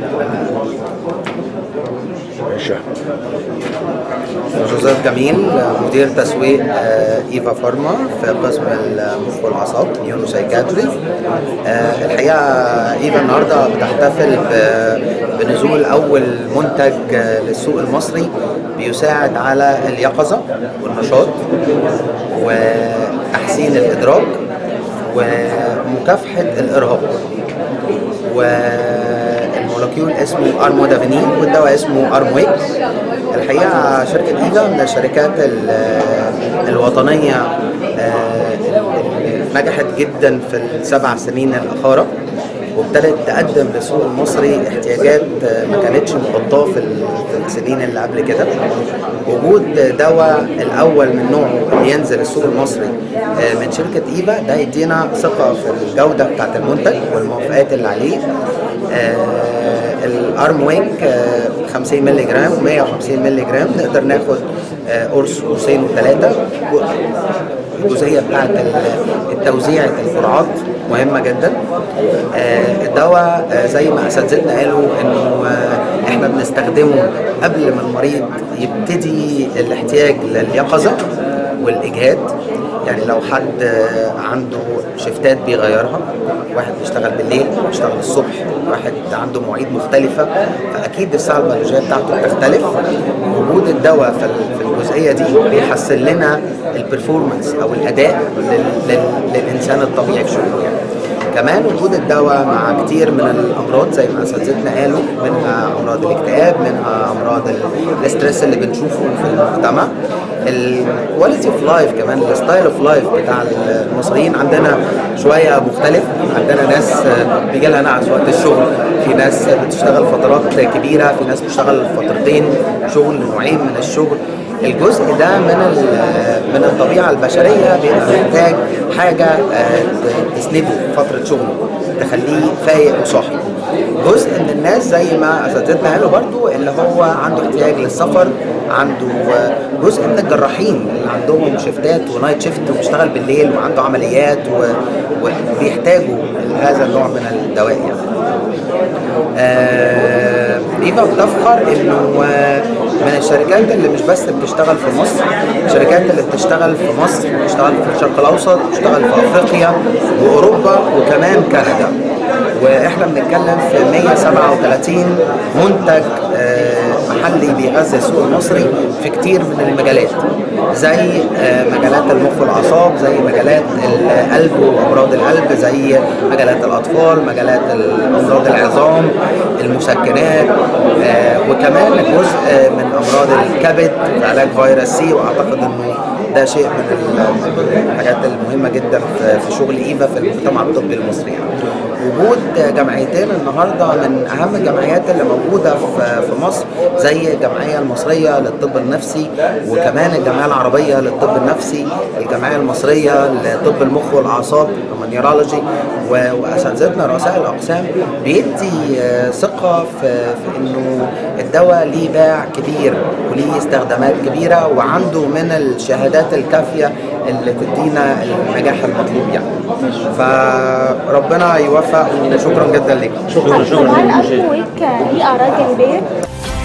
جوزيف جميل مدير تسويق آه، ايفا فارما في قسم المخ والاعصاب نيورو سايكاتري آه، الحقيقه ايفا النهارده بتحتفل ب- بنزول اول منتج آه، للسوق المصري بيساعد على اليقظه والنشاط وتحسين الادراك ومكافحه الارهاق والمولكيول اسمه ارمودافينين والدواء اسمه ارمويك الحقيقه شركه ايفا من الشركات ال- الوطنيه آه، اللي نجحت جدا في السبع سنين الاخيره وابتدت تقدم للسوق المصري احتياجات آه، ما كانتش مغطاه في ال- في السنين اللي قبل كده وجود دواء الاول من نوعه اللي ينزل السوق المصري آه، من شركه ايفا ده يدينا ثقه في الجوده بتاعت المنتج والموافقات اللي عليه آه، الارم وينك آه، 50 مللي جرام 150 مللي جرام نقدر ناخد آه، قرص قرصين وثلاثه الجزئيه بتاعت ال- التوزيع الجرعات مهمه جدا آه، الدواء آه، زي ما اساتذتنا قالوا انه آه، احنا بنستخدمه قبل ما المريض يبتدي الاحتياج لليقظه والاجهاد يعني لو حد آه، عنده شفتات بيغيرها واحد بيشتغل بالليل بيشتغل الصبح واحد عنده مواعيد مختلفه فاكيد الساعه البيولوجيه بتاعته بتختلف وجود الدواء في ال- في الجزئيه دي بيحسن لنا البرفورمانس او الاداء لل- لل- للانسان الطبيعي في شغله يعني كمان وجود الدواء مع كتير من الامراض زي ما اساتذتنا قالوا منها امراض الاكتئاب منها امراض ال- الاسترس اللي بنشوفه في المجتمع الكواليتي اوف لايف كمان الستايل اوف لايف بتاع المصريين عندنا شويه مختلف عندنا ناس آه، بيجي لها نعس وقت الشغل في ناس بتشتغل فترات كبيره في ناس بتشتغل فترتين شغل نوعين من الشغل الجزء ده من ال- من الطبيعه البشريه بيبقى محتاج حاجه آه، ت- تسنده فتره شغله تخليه فايق وصاحي جزء من الناس زي ما اساتذتنا قالوا برضو اللي هو عنده احتياج للسفر عنده آه، جزء من الجراحين اللي عندهم شفتات ونايت شيفت وبيشتغل بالليل وعنده عمليات و- وبيحتاجوا هذا النوع من الدواء يعني. آه، ايفا بتفخر انه آه، من الشركات اللي مش بس بتشتغل في مصر الشركات اللي بتشتغل في مصر بتشتغل في الشرق الاوسط بتشتغل في افريقيا واوروبا وكمان كندا واحنا بنتكلم في 137 منتج آه، محلي بيغذي السوق المصري في كتير من المجالات زي آه، مجالات المخ والاعصاب زي مجالات القلب وامراض القلب زي مجالات الاطفال مجالات امراض العظام المسكنات آه، وكمان جزء من امراض الكبد في علاج فيروس سي واعتقد انه ده شيء من ال- الحاجات المهمه جدا في في شغل ايفا في المجتمع الطبي المصري يعني. وجود جمعيتين النهارده من اهم الجمعيات اللي موجوده في في مصر زي الجمعيه المصريه للطب النفسي وكمان الجمعيه العربيه للطب النفسي الجمعيه المصريه لطب المخ والاعصاب نيورولوجي واساتذتنا رؤساء الاقسام بيدي آه، ثقه في, في انه الدواء ليه باع كبير وليه استخدامات كبيره وعنده من الشهادات الكافيه اللي تدينا النجاح المطلوب يعني فربنا يوفق وشكرا جدا لكم شكرا شكرا هل أرجوك ليه أعراض جانبية؟